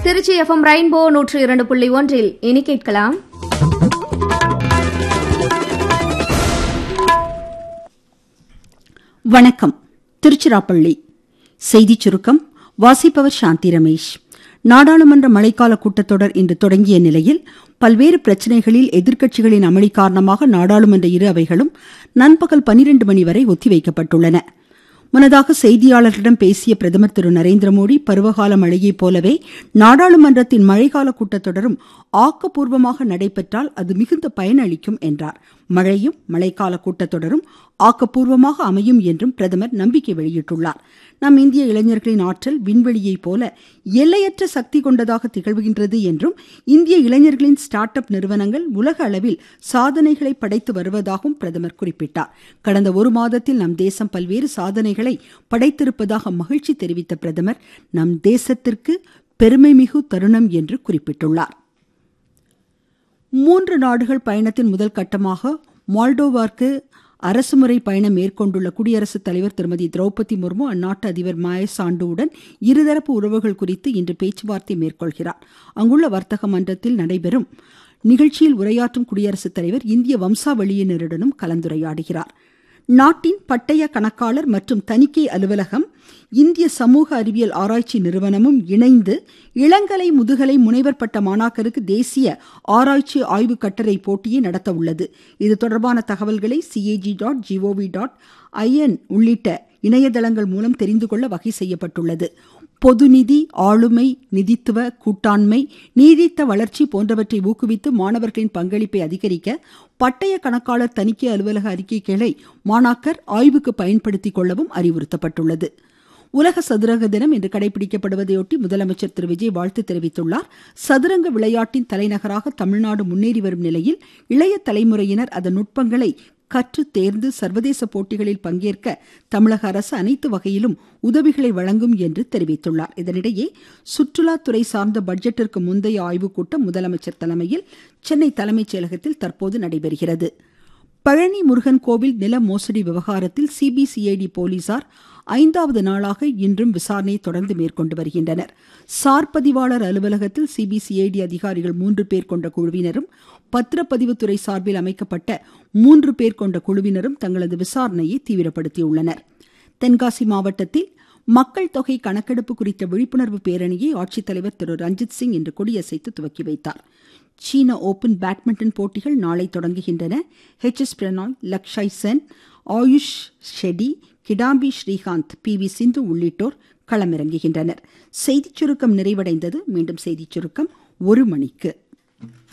Trichy FM rainbow நூற்று இரண்டு புள்ளி ஒன்றில் இனி கேட்கலாம் வணக்கம் திருச்சிராப்பள்ளி செய்திச் சுருக்கம் வாசிப்பவர் சாந்தி ரமேஷ் நாடாளுமன்ற மழைக்கால கூட்டத்தொடர் இன்று தொடங்கிய நிலையில் பல்வேறு பிரச்சினைகளில் எதிர்க்கட்சிகளின் அமளி காரணமாக நாடாளுமன்ற இரு அவைகளும் நண்பகல் பனிரெண்டு மணி வரை ஒத்திவைக்கப்பட்டுள்ளன முன்னதாக செய்தியாளர்களிடம் பேசிய பிரதமர் திரு நரேந்திர மோடி பருவகால மழையைப் போலவே நாடாளுமன்றத்தின் மழைக்கால கூட்டத்தொடரும் ஆக்கப்பூர்வமாக நடைபெற்றால் அது மிகுந்த பயனளிக்கும் என்றார் மழையும் மழைக்கால கூட்டத்தொடரும் ஆக்கப்பூர்வமாக அமையும் என்றும் பிரதமர் நம்பிக்கை வெளியிட்டுள்ளார் நம் இந்திய இளைஞர்களின் ஆற்றல் விண்வெளியைப் போல எல்லையற்ற சக்தி கொண்டதாக திகழ்கின்றது என்றும் இந்திய இளைஞர்களின் ஸ்டார்ட் அப் நிறுவனங்கள் உலக அளவில் சாதனைகளை படைத்து வருவதாகவும் பிரதமர் குறிப்பிட்டார் கடந்த ஒரு மாதத்தில் நம் தேசம் பல்வேறு சாதனைகளை படைத்திருப்பதாக மகிழ்ச்சி தெரிவித்த பிரதமர் நம் தேசத்திற்கு பெருமைமிகு தருணம் என்று குறிப்பிட்டுள்ளார் மூன்று நாடுகள் பயணத்தின் முதல் கட்டமாக மால்டோவார்க்கு அரசுமுறை பயணம் மேற்கொண்டுள்ள குடியரசுத் தலைவர் திருமதி திரௌபதி முர்மு அந்நாட்டு அதிபர் மாய சாண்டுவுடன் இருதரப்பு உறவுகள் குறித்து இன்று பேச்சுவார்த்தை மேற்கொள்கிறார் அங்குள்ள வர்த்தக மன்றத்தில் நடைபெறும் நிகழ்ச்சியில் உரையாற்றும் குடியரசுத் தலைவர் இந்திய வம்சாவளியினருடனும் கலந்துரையாடுகிறார் நாட்டின் பட்டய கணக்காளர் மற்றும் தணிக்கை அலுவலகம் இந்திய சமூக அறிவியல் ஆராய்ச்சி நிறுவனமும் இணைந்து இளங்கலை முதுகலை முனைவர் பட்ட மாணாக்கருக்கு தேசிய ஆராய்ச்சி ஆய்வு கட்டுரை போட்டியை நடத்த உள்ளது இது தொடர்பான தகவல்களை CAG dot GOV dot IN உள்ளிட்ட இணையதளங்கள் மூலம் தெரிந்து கொள்ள வகை செய்யப்பட்டுள்ளது பொதுநிதி ஆளுமை நிதித்துவ கூட்டாண்மை நீடித்த வளர்ச்சி போன்றவற்றை ஊக்குவித்து மாணவர்களின் பங்களிப்பை அதிகரிக்க பட்டய கணக்காளர் தணிக்கை அலுவலக அறிக்கைகளை மாணாக்கர் ஆய்வுக்கு பயன்படுத்திக் கொள்ளவும் அறிவுறுத்தப்பட்டுள்ளது உலக சதுரங்க தினம் இன்று கடைபிடிக்கப்படுவதையொட்டி முதலமைச்சர் திரு விஜய் வாழ்த்து தெரிவித்துள்ளார் சதுரங்க விளையாட்டின் தலைநகராக தமிழ்நாடு முன்னேறி வரும் நிலையில் இளைய தலைமுறையினர் அதன் நுட்பங்களை கற்று தேர்ந்து சர்வதேச போட்டிகளில் பங்கேற்க தமிழக அரசு அனைத்து வகையிலும் உதவிகளை வழங்கும் என்று தெரிவித்துள்ளார் இதனிடையே சுற்றுலாத்துறை சார்ந்த பட்ஜெட்டிற்கு முந்தைய ஆய்வுக் கூட்டம் முதலமைச்சர் தலைமையில் சென்னை தலைமைச் செயலகத்தில் தற்போது நடைபெறுகிறது பழனி முருகன் கோவில் நில மோசடி விவகாரத்தில் சிபிசிஐடி போலீசார் ஐந்தாவது நாளாக இன்றும் விசாரணையை தொடர்ந்து மேற்கொண்டு வருகின்றனர் சார் பதிவாளர் அலுவலகத்தில் சிபிசிஐடி அதிகாரிகள் மூன்று பேர் கொண்ட குழுவினரும் பத்திரப்பதிவுத்துறை சார்பில் அமைக்கப்பட்ட மூன்று பேர் கொண்ட குழுவினரும் தங்களது விசாரணையை தீவிரப்படுத்தியுள்ளனர் தென்காசி மாவட்டத்தில் மக்கள் தொகை கணக்கெடுப்பு குறித்த விழிப்புணர்வு பேரணியை ஆட்சித்தலைவர் திரு ரஞ்சித் சிங் இன்று கொடியசைத்து துவக்கி வைத்தார் சீன ஓபன் பேட்மிண்டன் போட்டிகள் நாளை தொடங்குகின்றன H S Prannoy Lakshya Sen Ayush Shetty Kidambi Srikanth P V Sindhu உள்ளிட்டோர் களமிறங்குகின்றனர் செய்திச் சுருக்கம் நிறைவடைந்தது மீண்டும் செய்திச் சுருக்கம் ஒரு மணிக்கு